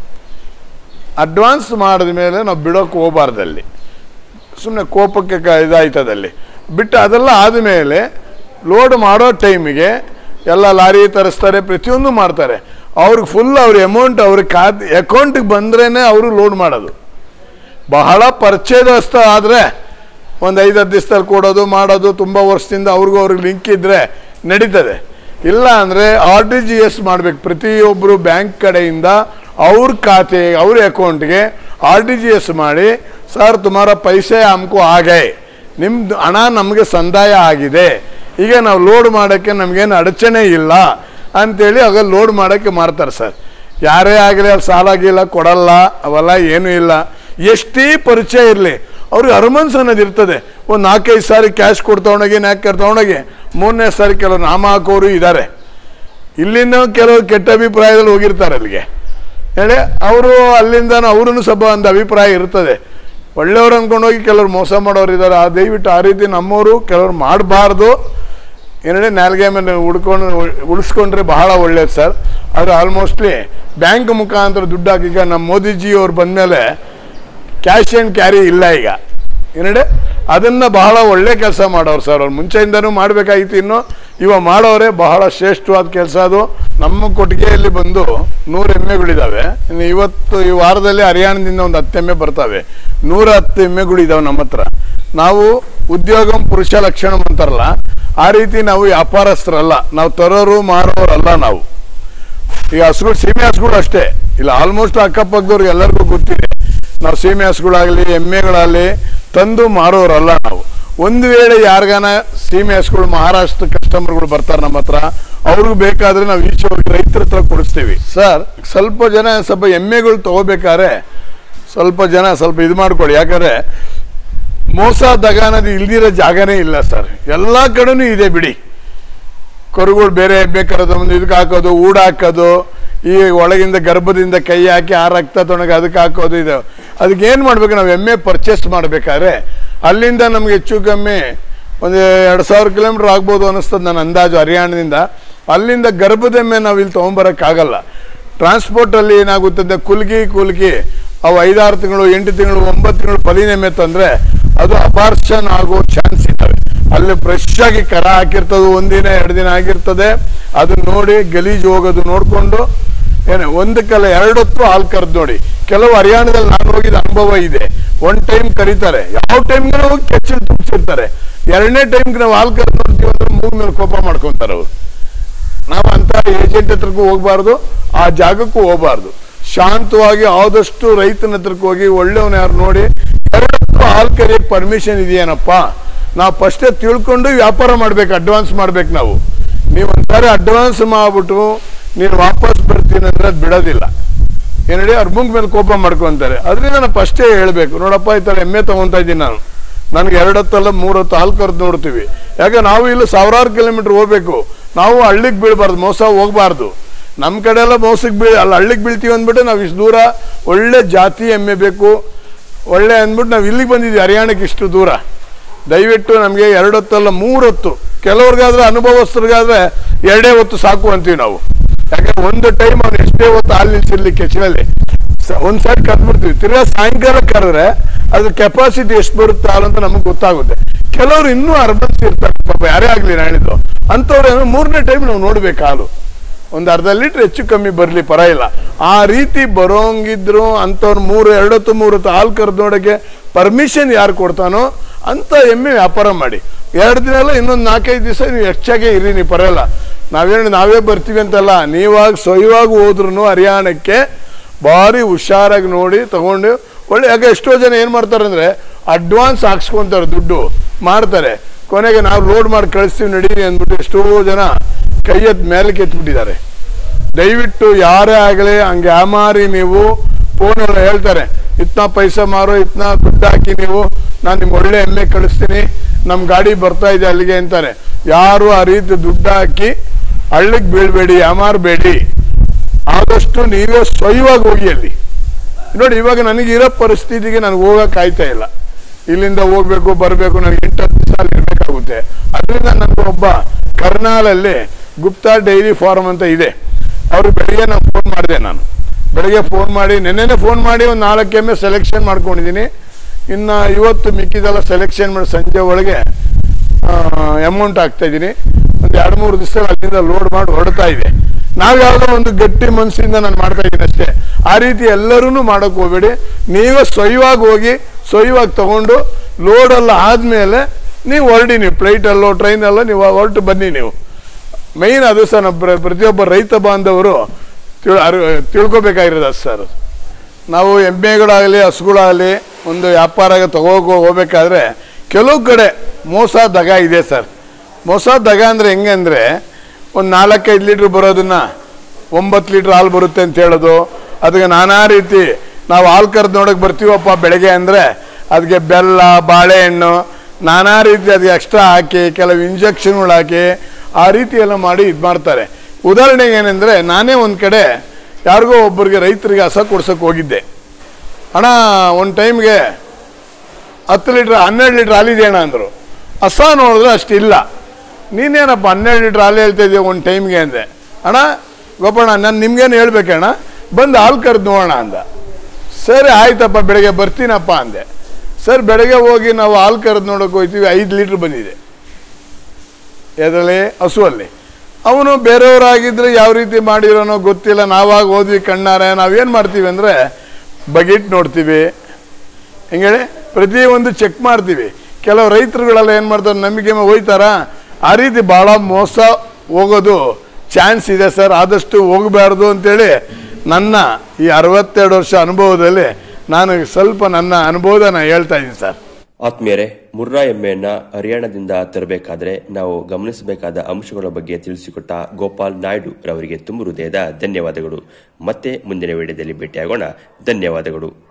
ಅಡ್ವಾನ್ಸ್ ಮಾಡಿದ ಮೇಲೆ ನಾವು ಬಿಡೋಕೆ ಹೋಗಬಾರ್ದಲ್ಲಿ ಸುಮ್ಮನೆ ಕೋಪಕ್ಕೆ ಕ ಇದಾಯ್ತದಲ್ಲಿ ಬಿಟ್ಟು ಅದೆಲ್ಲ ಆದಮೇಲೆ ಲೋಡ್ ಮಾಡೋ ಟೈಮಿಗೆ ಎಲ್ಲ ಲಾರಿ ತರಿಸ್ತಾರೆ ಪ್ರತಿಯೊಂದು ಮಾಡ್ತಾರೆ ಅವ್ರಿಗೆ ಫುಲ್ ಅವ್ರ ಅಮೌಂಟ್ ಅವ್ರ ಖಾತೆ ಅಕೌಂಟಿಗೆ ಬಂದ್ರೇ ಅವರು ಲೋಡ್ ಮಾಡೋದು ಬಹಳ ಪರಿಚಯದಸ್ತ ಆದರೆ ಒಂದು ಐದು ಹತ್ತು ದಿವಸದಲ್ಲಿ ಕೊಡೋದು ಮಾಡೋದು ತುಂಬ ವರ್ಷದಿಂದ ಅವ್ರಿಗೂ ಅವ್ರಿಗೆ ಲಿಂಕ್ ಇದ್ದರೆ ನಡೀತದೆ ಇಲ್ಲ ಅಂದರೆ ಆರ್ ಟಿ ಜಿ ಎಸ್ ಮಾಡಬೇಕು ಪ್ರತಿಯೊಬ್ಬರು ಬ್ಯಾಂಕ್ ಕಡೆಯಿಂದ ಅವ್ರ ಖಾತೆ ಅವ್ರ ಅಕೌಂಟ್ಗೆ ಆರ್ ಟಿ ಜಿ ಎಸ್ ಮಾಡಿ ಸರ್ ತುಮಾರ ಪೈಸೆ ಹಮ್ಕೋ ಆಗೇ ನಿಮ್ದು ಹಣ ನಮಗೆ ಸಂದಾಯ ಆಗಿದೆ ಈಗ ನಾವು ಲೋಡ್ ಮಾಡೋಕ್ಕೆ ನಮಗೇನು ಅಡಚಣೆ ಇಲ್ಲ ಅಂತೇಳಿ ಆಗ ಲೋಡ್ ಮಾಡೋಕ್ಕೆ ಮಾಡ್ತಾರೆ ಸರ್ ಯಾರೇ ಆಗಲಿ ಅಲ್ಲಿ ಸಾಲ ಗೀಲ ಕೊಡಲ್ಲ ಅವೆಲ್ಲ ಏನೂ ಇಲ್ಲ ಎಷ್ಟೇ ಪರಿಚಯ ಇರಲಿ ಅವ್ರಿಗೆ ಅರಮನ್ಸ್ ಅನ್ನೋದು ಇರ್ತದೆ ಒಂದು ನಾಲ್ಕೈದು ಸಾರಿ ಕ್ಯಾಶ್ ಕೊಟ್ಟು ತೊಗೊಂಡೋಗಿ ನಾಲ್ಕು ತೊಗೊಂಡೋಗಿ ಮೂರನೇ ಸಾರಿ ಕೆಲವರು ನಾಮ ಹಾಕೋರು ಇದ್ದಾರೆ ಇಲ್ಲಿಂದ ಕೆಲವರು ಕೆಟ್ಟ ಅಭಿಪ್ರಾಯದಲ್ಲಿ ಹೋಗಿರ್ತಾರೆ ಅಲ್ಲಿಗೆ ಹೇಳಿ ಅವರು ಅಲ್ಲಿಂದ ಅವ್ರೂ ಸ್ವಲ್ಪ ಒಂದು ಅಭಿಪ್ರಾಯ ಇರ್ತದೆ ಒಳ್ಳೆಯವ್ರು ಅಂದ್ಕೊಂಡೋಗಿ ಕೆಲವ್ರು ಮೋಸ ಮಾಡೋರು ಇದ್ದಾರೆ ಆ ದಯವಿಟ್ಟು ಆ ರೀತಿ ನಮ್ಮವರು ಕೆಲವ್ರು ಮಾಡಬಾರ್ದು ಏನೇಳಿ ನಾಲ್ಗೆ ಮೇಲೆ ಉಡ್ಕೊಂಡು ಉಳಿಸ್ಕೊಂಡ್ರೆ ಬಹಳ ಒಳ್ಳೇದು ಸರ್ ಆದರೆ ಆಲ್ಮೋಸ್ಟ್ಲಿ ಬ್ಯಾಂಕ್ ಮುಖಾಂತರ ದುಡ್ಡು ಹಾಕಿ ಈಗ ನಮ್ಮ ಮೋದಿಜಿ ಅವ್ರು ಬಂದಮೇಲೆ ಕ್ಯಾಶ್ ಆ್ಯಂಡ್ ಕ್ಯಾರಿ ಇಲ್ಲ ಈಗ ಏನೇಳಿ ಅದನ್ನು ಬಹಳ ಒಳ್ಳೆ ಕೆಲಸ ಮಾಡೋರು ಸರ್ ಅವ್ರು ಮುಂಚೆಯಿಂದನೂ ಮಾಡಬೇಕಾಗಿತ್ತು ಇನ್ನು ಇವಾಗ ಮಾಡೋರೆ ಬಹಳ ಶ್ರೇಷ್ಠವಾದ ಕೆಲಸ ಅದು ನಮ್ಮ ಕೊಟ್ಟಿಗೆಯಲ್ಲಿ ಬಂದು ನೂರು ಎಮ್ಮೆಗಳಿದ್ದಾವೆ ಇನ್ನು ಇವತ್ತು ಈ ವಾರದಲ್ಲಿ ಹರಿಯಾಣದಿಂದ ಒಂದು ಹತ್ತು ಎಮ್ಮೆ ಬರ್ತವೆ ನೂರ ಹತ್ತು ಎಮ್ಮೆಗಳಿದ್ದಾವೆ ನಮ್ಮ ಹತ್ರ ನಾವು ಉದ್ಯೋಗಂ ಪುರುಷ ಲಕ್ಷಣ ಅಂತಾರಲ್ಲ ಆ ರೀತಿ ನಾವು ವ್ಯಾಪಾರಸ್ಥರಲ್ಲ ನಾವು ತರೋರು ಮಾರೋರಲ್ಲ ನಾವು ಈ ಹಸುಗಳು ಸೀಮೆ ಹಸುಗಳು ಅಷ್ಟೇ ಇಲ್ಲ ಆಲ್ಮೋಸ್ಟ್ ಅಕ್ಕಪಕ್ಕದವ್ರಿಗೆ ಎಲ್ಲರಿಗೂ ಗೊತ್ತಿದೆ ನಾವು ಸೀಮೆ ಹಸುಗಳಾಗಲಿ ಎಮ್ಮೆಗಳಾಗಲಿ ತಂದು ಮಾರೋರಲ್ಲ ನಾವು ಒಂದು ವೇಳೆ ಯಾರಿಗಾನ ಸೀಮೆ ಹಸುಗಳು ಮಹಾರಾಷ್ಟ್ರ ಕಸ್ಟಮರ್ಗಳು ಬರ್ತಾರೆ ನಮ್ಮ ಹತ್ರ ಅವ್ರಿಗೆ ಬೇಕಾದ್ರೆ ನಾವು ಈಚೆ ಹೋಗಿ ರೈತರ ಹತ್ರ ಕೊಡಿಸ್ತೀವಿ ಸರ್ ಸ್ವಲ್ಪ ಜನ ಸ್ವಲ್ಪ ಎಮ್ಮೆಗಳು ತಗೋಬೇಕಾದ್ರೆ ಸ್ವಲ್ಪ ಜನ ಸ್ವಲ್ಪ ಇದು ಮಾಡ್ಕೊಳ್ಳಿ ಯಾಕಂದ್ರೆ ಮೋಸ ದಗಾನದು ಇಲ್ದಿರೋ ಜಾಗನೇ ಇಲ್ಲ ಸರ್ ಎಲ್ಲ ಕಡೆನೂ ಇದೆ ಬಿಡಿ ಕರುಗಳು ಬೇರೆ ಬೇಕಾದ್ರೆ ಒಂದು ಇದಕ್ಕೆ ಹಾಕೋದು ಊಡ ಹಾಕೋದು ಈ ಒಳಗಿಂದ ಗರ್ಭದಿಂದ ಕೈ ಹಾಕಿ ಆ ರಕ್ತ ತೊಣಗೆ ಅದಕ್ಕೆ ಹಾಕೋದು ಇದು ಅದಕ್ಕೆ ಏನು ಮಾಡ್ಬೇಕು ನಾವು ಎಮ್ಮೆ ಪರ್ಚೇಸ್ ಮಾಡಬೇಕಾದ್ರೆ ಅಲ್ಲಿಂದ ನಮ್ಗೆ ಹೆಚ್ಚು ಕಮ್ಮಿ ಒಂದು ಎರಡು ಸಾವಿರ ಕಿಲೋಮೀಟ್ರ್ ಆಗ್ಬೋದು ಅನ್ನಿಸ್ತದೆ ನನ್ನ ಅಂದಾಜು ಹರಿಯಾಣದಿಂದ ಅಲ್ಲಿಂದ ಗರ್ಭದ ಎಮ್ಮೆ ನಾವು ಇಲ್ಲಿ ತೊಗೊಂಬರೋಕ್ಕಾಗಲ್ಲ ಟ್ರಾನ್ಸ್ಪೋರ್ಟಲ್ಲಿ ಏನಾಗುತ್ತದೆ ಕುಲ್ಗಿ ಕುಲ್ಗಿ ಅವು ಐದಾರು ತಿಂಗಳು ಎಂಟು ತಿಂಗಳು ಒಂಬತ್ತು ತಿಂಗಳು ಪಲಿನೆಮ್ಮೆ ತಂದರೆ ಅದು ಅಪಾರ್ಷನ್ ಆಗೋ ಚಾನ್ಸ್ ಇದ್ದಾವೆ ಅಲ್ಲಿ ಫ್ರೆಶ್ ಆಗಿ ಕರ ಹಾಕಿರ್ತದೆ ಒಂದಿನ ಎರಡು ದಿನ ಆಗಿರ್ತದೆ ಅದನ್ನ ನೋಡಿ ಗಲೀಜು ಹೋಗೋದು ನೋಡಿಕೊಂಡು ಏನು ಒಂದಕ್ಕಲ್ಲ ಎರಡೊತ್ತು ಹಾಲು ಕರೆದು ನೋಡಿ ಕೆಲವು ಹರಿಯಾಣದಲ್ಲಿ ನಾನು ಹೋಗಿದ ಅನುಭವ ಇದೆ ಒನ್ ಟೈಮ್ ಕರೀತಾರೆ ಯಾವ ಟೈಮ್ಗೆ ಹೋಗಿ ಕೆಚ್ಚಲು ತುಂಬಿಸಿರ್ತಾರೆ ಎರಡನೇ ಟೈಮ್ಗೆ ನಾವು ಹಾಲು ಕರೆದು ನೋಡ್ತೀವಿ ಅಂದ್ರೆ ಮೂಗ್ ಮೇಲೆ ಕೋಪ ಮಾಡ್ಕೊತಾರೆ ಅವರು ನಾವು ಅಂತ ಏಜೆಂಟ್ ಹತ್ರಕ್ಕೂ ಹೋಗಬಾರ್ದು ಆ ಜಾಗಕ್ಕೂ ಹೋಗಬಾರ್ದು ಶಾಂತವಾಗಿ ಆದಷ್ಟು ರೈತನ ಹತ್ರಕ್ಕೆ ಹೋಗಿ ಒಳ್ಳೆಯವನ ಯಾರು ನೋಡಿ ಎರಡಕ್ಕೂ ಹಾಲು ಕರಿಯಕ್ಕೆ ಪರ್ಮಿಷನ್ ಇದೆಯೇನಪ್ಪ ನಾವು ಫಸ್ಟೇ ತಿಳ್ಕೊಂಡು ವ್ಯಾಪಾರ ಮಾಡ್ಬೇಕು ಅಡ್ವಾನ್ಸ್ ಮಾಡ್ಬೇಕು ನಾವು ನೀವು ಒಂದ್ಸಾರಿ ಅಡ್ವಾನ್ಸ್ ಮಾಡ್ಬಿಟ್ಟು ನೀನು ವಾಪಸ್ ಬರ್ತೀನಿ ಅಂದ್ರೆ ಅದು ಬಿಡೋದಿಲ್ಲ ಏನು ಹೇಳಿ ಅವ್ರ ಮುಂಗ್ ಮೇಲೆ ಕೋಪ ಮಾಡ್ಕೊಂತಾರೆ ಅದರಿಂದ ನಾನು ಫಸ್ಟೇ ಹೇಳಬೇಕು ನೋಡಪ್ಪ ಈ ಥರ ಎಮ್ಮೆ ತೊಗೊತಾ ಇದ್ದೀನಿ ನಾನು ನನಗೆ ಎರಡು ಹೊತ್ತಲ್ಲ ಮೂರು ಹೊತ್ತು ಹಾಲು ಕರೆದು ನೋಡ್ತೀವಿ ಯಾಕೆ ನಾವು ಇಲ್ಲಿ ಸಾವಿರಾರು ಕಿಲೋಮೀಟ್ರ್ ಹೋಗ್ಬೇಕು ನಾವು ಹಳ್ಳಿಗೆ ಬೀಳಬಾರ್ದು ಮೋಸ ಹೋಗಬಾರ್ದು ನಮ್ಮ ಕಡೆ ಎಲ್ಲ ಮೋಸಕ್ಕೆ ಬೀಳ್ ಅಲ್ಲಿ ಹಳ್ಳಿಗೆ ಬೀಳ್ತೀವಿ ಅಂದ್ಬಿಟ್ಟು ನಾವು ಇಷ್ಟು ದೂರ ಒಳ್ಳೆ ಜಾತಿ ಎಮ್ಮೆ ಬೇಕು ಒಳ್ಳೆ ಅಂದ್ಬಿಟ್ಟು ನಾವು ಇಲ್ಲಿಗೆ ಬಂದಿದ್ವಿ ಹರಿಯಾಣಕ್ಕೆ ಇಷ್ಟು ದೂರ ದಯವಿಟ್ಟು ನಮಗೆ ಎರಡು ಹೊತ್ತಲ್ಲ ಮೂರು ಹೊತ್ತು ಕೆಲವ್ರಿಗಾದ್ರೆ ಅನುಭವಸ್ಥರಿಗಾದ್ರೆ ಎರಡೇ ಹೊತ್ತು ಸಾಕು ಅಂತೀವಿ ನಾವು ಯಾಕಂದ್ರೆ ಒಂದು ಟೈಮ್ ಅವ್ನು ಎಷ್ಟೇ ಹೊತ್ತು ಹಾಲು ನಿಲ್ಸಿರ್ಲಿ ಕೆಚ್ಚಲಲ್ಲಿ ಒಂದು ಸೈಡ್ ಕದ್ಬಿಡ್ತೀವಿ ತಿರ್ಗಾ ಸಾಯಂಕಾಲ ಕರೆದ್ರೆ ಅದ್ರ ಕೆಪಾಸಿಟಿ ಎಷ್ಟು ಬರುತ್ತೆ ಹಾಲು ಅಂತ ನಮಗೆ ಗೊತ್ತಾಗುತ್ತೆ ಕೆಲವರು ಇನ್ನೂ ಅರ್ಬನ್ಸ್ ಇರ್ತಾರೆ ಪಾಪ ಯಾರೇ ಆಗಲಿ ನಾನು ಹೇಳಿದ್ದು ಅಂಥವ್ರು ಮೂರನೇ ಟೈಮ್ ನಾವು ನೋಡ್ಬೇಕು ಹಾಲು ಒಂದು ಅರ್ಧ ಲೀಟ್ರ್ ಹೆಚ್ಚು ಕಮ್ಮಿ ಬರಲಿ ಪರವಾಗಿಲ್ಲ ಆ ರೀತಿ ಬರೋಂಗಿದ್ರು ಅಂಥವ್ರು ಮೂರು ಎರಡೊತ್ತು ಮೂರು ಹೊತ್ತು ಹಾಲು ಕರೆದು ನೋಡೋಕ್ಕೆ ಪರ್ಮಿಷನ್ ಯಾರು ಕೊಡ್ತಾನೋ ಅಂಥ ಎಮ್ಮೆ ವ್ಯಾಪಾರ ಮಾಡಿ ಎರಡು ದಿನ ಅಲ್ಲ ಇನ್ನೊಂದು ನಾಲ್ಕೈದು ದಿವಸ ನೀವು ಹೆಚ್ಚಾಗೆ ಇರಿ ನೀವು ಪರವಾಗಿಲ್ಲ ನಾವೇನು ನಾವೇ ಬರ್ತೀವಿ ಅಂತಲ್ಲ ನೀವಾಗ ಸ್ವಯವಾಗಿ ಹೋದ್ರೂ ಹರಿಯಾಣಕ್ಕೆ ಭಾರಿ ಹುಷಾರಾಗಿ ನೋಡಿ ತಗೊಂಡು ಒಳ್ಳೆ ಯಾಕೆ ಎಷ್ಟೋ ಜನ ಏನು ಮಾಡ್ತಾರೆ ಅಂದರೆ ಅಡ್ವಾನ್ಸ್ ಹಾಕ್ಸ್ಕೊತಾರೆ ದುಡ್ಡು ಮಾಡ್ತಾರೆ ಕೊನೆಗೆ ನಾವು ಲೋಡ್ ಮಾಡಿ ಕಳಿಸ್ತೀವಿ ನಡೀರಿ ಅಂದ್ಬಿಟ್ಟು ಎಷ್ಟೋ ಜನ ಕೈ ಎತ್ತು ಮೇಲಕ್ಕೆ ಎತ್ಬಿಟ್ಟಿದ್ದಾರೆ ದಯವಿಟ್ಟು ಯಾರೇ ಆಗಲಿ ಹಂಗೆ ಯಾಮಾರಿ ನೀವು ಫೋನೆಲ್ಲ ಹೇಳ್ತಾರೆ ಇತ್ನಾ ಪೈಸಾ ಮಾರೋ ಇತ್ನಾ ದುಡ್ಡು ಹಾಕಿ ನೀವು ನಾನು ನಿಮ್ಗೆ ಒಳ್ಳೆ ಎಮ್ಮೆ ಕಳಿಸ್ತೀನಿ ನಮ್ಮ ಗಾಡಿ ಬರ್ತಾ ಇದೆ ಅಲ್ಲಿಗೆ ಅಂತಾರೆ ಯಾರು ಆ ರೀತಿ ದುಡ್ಡು ಹಾಕಿ ಹಳ್ಳಿಗೆ ಬೀಳ್ಬೇಡಿ ಯಾಮಾರಬೇಡಿ ಆದಷ್ಟು ನೀವೇ ಸ್ವಯವಾಗಿ ಹೋಗಿ ಅಲ್ಲಿ ನೋಡಿ ಇವಾಗ ನನಗೆ ಇರೋ ಪರಿಸ್ಥಿತಿಗೆ ನನಗೆ ಹೋಗಕ್ಕೆ ಆಯ್ತಾ ಇಲ್ಲ ಇಲ್ಲಿಂದ ಹೋಗ್ಬೇಕು ಬರಬೇಕು ನನಗೆ ಎಂಟು ಹತ್ತು ದಿವಸ ಅಲ್ಲಿ ಇರಬೇಕಾಗುತ್ತೆ ಹೋಗುತ್ತೆ ಅದರಿಂದ ನನಗೆ ಒಬ್ಬ ಕರ್ನಾಲಲ್ಲಿ ಗುಪ್ತಾ ಡೈರಿ ಫಾರ್ಮ್ ಅಂತ ಇದೆ ಅವರು ಬೆಳಿಗ್ಗೆ ನಾನು ಫೋನ್ ಮಾಡಿದೆ ನಾನು ಬೆಳಿಗ್ಗೆ ಫೋನ್ ಮಾಡಿ ನೆನ್ನೆನೆ ಫೋನ್ ಮಾಡಿ ಒಂದು ನಾಲ್ಕು ಎಮ್ಮೆ ಸೆಲೆಕ್ಷನ್ ಮಾಡ್ಕೊಂಡಿದ್ದೀನಿ ಇನ್ನು ಇವತ್ತು ಮಿಕ್ಕಿದೆಲ್ಲ ಸೆಲೆಕ್ಷನ್ ಮಾಡಿ ಸಂಜೆ ಒಳಗೆ ಅಮೌಂಟ್ ಹಾಕ್ತಾ ಇದ್ದೀನಿ ಒಂದು ಎರಡು ಮೂರು ದಿವಸ ಅಲ್ಲಿಂದ ಲೋಡ್ ಮಾಡಿ ಹೊರಡ್ತಾ ಇದೆ ನಾವು ಯಾವುದೋ ಒಂದು ಗಟ್ಟಿ ಮನಸ್ಸಿಂದ ನಾನು ಮಾಡ್ತಾ ಇದ್ದೀನಿ ಅಷ್ಟೇ ಆ ರೀತಿ ಎಲ್ಲರೂ ಮಾಡೋಕೆ ಹೋಗ್ಬೇಡಿ ನೀವೇ ಸ್ವಯವಾಗಿ ಹೋಗಿ ಸ್ವಯವಾಗಿ ತಗೊಂಡು ಲೋಡೆಲ್ಲ ಆದಮೇಲೆ ನೀವು ಹೊರಡಿ ನೀವು ಫ್ಲೈಟಲ್ಲೋ ಟ್ರೈನಲ್ಲೋ ನೀವು ಹೊರಟು ಬನ್ನಿ ನೀವು ಮೈನ್ ಅದು ಸರ್ ನಮ್ಮ ಪ್ರ- ಪ್ರತಿಯೊಬ್ಬ ರೈತ ಬಾಂಧವರು ತಿಳ್ ಅರು ತಿಳ್ಕೊಬೇಕಾಗಿರೋದು ಅದು ಸರ್ ನಾವು ಎಮ್ಮೆಗಳಾಗಲಿ ಹಸುಗಳಾಗಲಿ ಒಂದು ವ್ಯಾಪಾರ ತಗೋಕೋ ಹೋಗ್ಬೇಕಾದ್ರೆ ಕೆಲವು ಕಡೆ ಮೋಸ ದಗ ಇದೆ ಸರ್ ಮೋಸ ದಗ ಅಂದರೆ ಹೆಂಗೆ ಅಂದರೆ ಒಂದು ನಾಲ್ಕೈದು ಲೀಟ್ರ್ ಬರೋದನ್ನ ಒಂಬತ್ತು ಲೀಟ್ರ್ ಹಾಲು ಬರುತ್ತೆ ಅಂತ ಹೇಳೋದು ಅದಕ್ಕೆ ನಾನಾ ರೀತಿ ನಾವು ಹಾಲು ಕರೆದು ನೋಡೋಕೆ ಬರ್ತೀವಪ್ಪ ಬೆಳಗ್ಗೆ ಅಂದರೆ ಅದಕ್ಕೆ ಬೆಲ್ಲ ಬಾಳೆಹಣ್ಣು ನಾನಾ ರೀತಿ ಅದಕ್ಕೆ ಎಕ್ಸ್ಟ್ರಾ ಹಾಕಿ ಕೆಲವು ಇಂಜೆಕ್ಷನ್ಗಳು ಹಾಕಿ ಆ ರೀತಿ ಎಲ್ಲ ಮಾಡಿ ಇದು ಮಾಡ್ತಾರೆ ಉದಾಹರಣೆಗೆ ಏನಂದರೆ ನಾನೇ ಒಂದು ಕಡೆ ಯಾರಿಗೋ ಒಬ್ಬರಿಗೆ ರೈತರಿಗೆ ಹಸ ಕೊಡ್ಸೋಕೆ ಹೋಗಿದ್ದೆ ಅಣ್ಣ ಒಂದು ಟೈಮ್ಗೆ ಹತ್ತು ಲೀಟ್ರ್ ಹನ್ನೆರಡು ಲೀಟ್ರ್ ಹಾಲಿದೆ ಅಣ್ಣ ಅಂದರು ಹಸ ನೋಡಿದ್ರೆ ಅಷ್ಟಿಲ್ಲ ನೀನೇನಪ್ಪ ಹನ್ನೆರಡು ಲೀಟ್ರ್ ಹಾಲು ಹೇಳ್ತಾ ಇದೆಯಾ ಒಂದು ಟೈಮ್ಗೆ ಅಂದೆ ಅಣ್ಣ ಗೋಪಣ್ಣ ನಾನು ನಿಮ್ಗೇನು ಹೇಳ್ಬೇಕಣ್ಣ ಬಂದು ಹಾಲು ಕರೆದು ನೋಡೋಣ ಅಂದ ಸರಿ ಆಯ್ತಪ್ಪ ಬೆಳಗ್ಗೆ ಬರ್ತೀನಪ್ಪ ಅಂದೆ ಸರ್ ಬೆಳಗ್ಗೆ ಹೋಗಿ ನಾವು ಹಾಲು ಕರೆದು ನೋಡೋಕೆ ಹೋಗ್ತೀವಿ ಐದು ಲೀಟ್ರ್ ಬಂದಿದೆ ಎದರಲ್ಲಿ ಹಸುವಲ್ಲಿ ಅವನು ಬೇರೆಯವರಾಗಿದ್ದರೆ ಯಾವ ರೀತಿ ಮಾಡಿರೋನೋ ಗೊತ್ತಿಲ್ಲ ನಾವಾಗ ಹೋದ್ವಿ ಕಣ್ಣಾರೆ ನಾವೇನು ಮಾಡ್ತೀವಿ ಅಂದರೆ ಬಗೆಟ್ ನೋಡ್ತೀವಿ ಹೆಂಗೇಳಿ ಪ್ರತಿಯೊಂದು ಚೆಕ್ ಮಾಡ್ತೀವಿ ಕೆಲವು ರೈತರುಗಳೆಲ್ಲ ಏನು ಮಾಡ್ತಾರೆ ನಂಬಿಕೆ ಮೇಲೆ ಹೋಯ್ತಾರ ಆ ರೀತಿ ಭಾಳ ಮೋಸ ಹೋಗೋದು ಚಾನ್ಸ್ ಇದೆ ಸರ್ ಆದಷ್ಟು ಹೋಗಬಾರ್ದು ಅಂತೇಳಿ ನನ್ನ ಈ ಅರವತ್ತೆರಡು ವರ್ಷ ಅನುಭವದಲ್ಲಿ ನಾನು ಸ್ವಲ್ಪ ನನ್ನ ಅನುಭವದ ನಾನು ಹೇಳ್ತಾ ಇದ್ದೀನಿ ಸರ್ ಆತ್ಮೀಯರೇ ಮುರ್ರಾ ಎಮ್ಮೆಯನ್ನ ಹರಿಯಾಣದಿಂದ ತರಬೇಕಾದ್ರೆ ನಾವು ಗಮನಿಸಬೇಕಾದ ಅಂಶಗಳ ಬಗ್ಗೆ ತಿಳಿಸಿಕೊಟ್ಟ ಗೋಪಾಲ್ ನಾಯ್ಡು ರವರಿಗೆ ತುಂಬ ಹೃದಯದ ಧನ್ಯವಾದಗಳು ಮತ್ತೆ ಮುಂದಿನ ವಿಡಿಯೋದಲ್ಲಿ ಭೇಟಿಯಾಗೋಣ ಧನ್ಯವಾದಗಳು